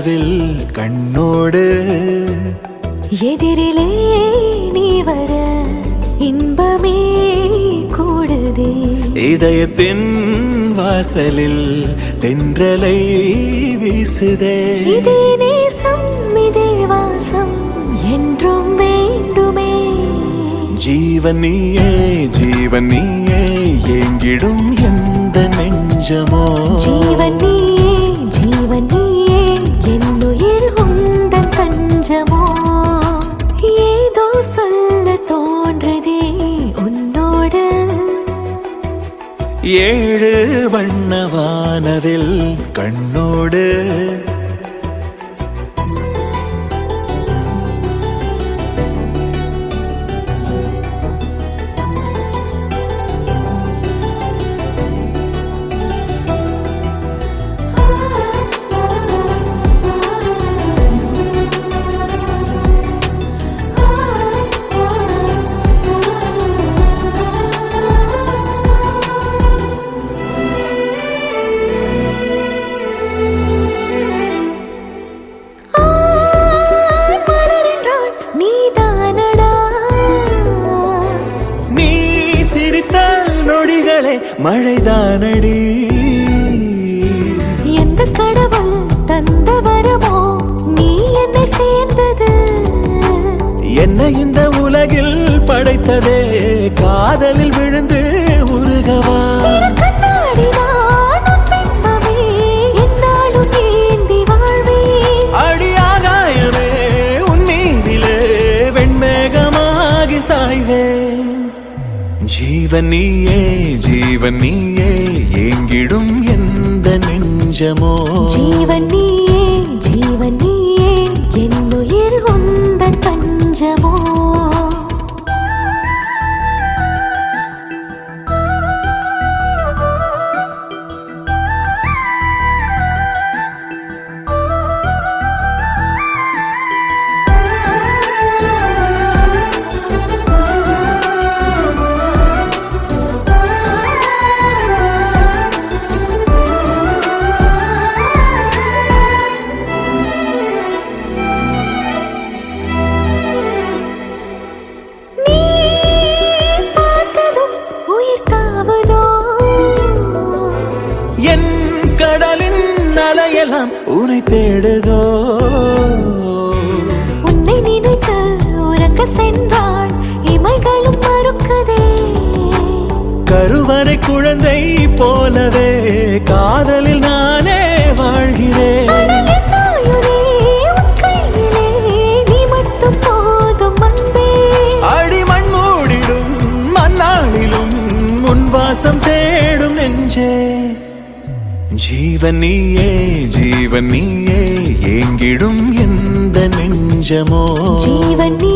வானவில் கண்ணோடு எதிரிலே நீ வர இன்பமே கூடுதே இதயத்தின் வாசலில் தென்றலை வீசுதே இதே நேசம் இதே வாசம் என்றும் வேண்டுமே ஜீவன் நீயே ஜீவன் நீயே எங்கிடும் எந்த நெஞ்சமோ ஜீவன் நீயே ஜீவன் நீயே என்னுயிர் உந்தன் தஞ்சமோ ஏதோ சொல்ல தோன்றதே உன்னோடு ஏழு வண்ண வானவில் கண்ணோடு ஆ, மலரென்றால் நீதானடா நீ சிரித்த நொடிகளே மழைதானடி எந்த கடவுள் தந்த வரமோ நீ என்னை சேர்ந்தது என்ன இந்த உலகில் படைத்ததே காதலில் விழுந்து உருகவா சிறு கண்ணாடி நானும் பிம்பமே என்னாலும் ஏந்தி வாழ்வேன் அடியாகாயமே உன் மீதிலே வெண்மேகமாகி சாய்வேன் ஜீவன் நீயே ஜீவன் நீயே எங்கிடும் எந்த நெஞ்சமோ ஜீவன் நீயே ஜீவன் நீயே என்னுயிர் உந்தன் தஞ்சமோ நீ பார்த்ததும் உயிர் தாவதோ என் கடலின் அலையெல்லாம் உனை தேடுதோ உன்னை நினைத்து உறங்க சென்றாள் இமைகளும் மறுக்குதே கருவறை குழந்தை போலவே காதலில் நானே வாழ்கிறேன் ஆனால் என் ஆயுளே உன் கையிலே நீ மட்டும் போதும் அன்பே அடிமண் மூடிடும் மண்ணாடிலும் உன் வாசம் தேடும் நெஞ்சே ஜீவன் நீயே ஜீவன் நீயே எங்கிடும் எந்த நெஞ்சமோ ஜீவன் நீ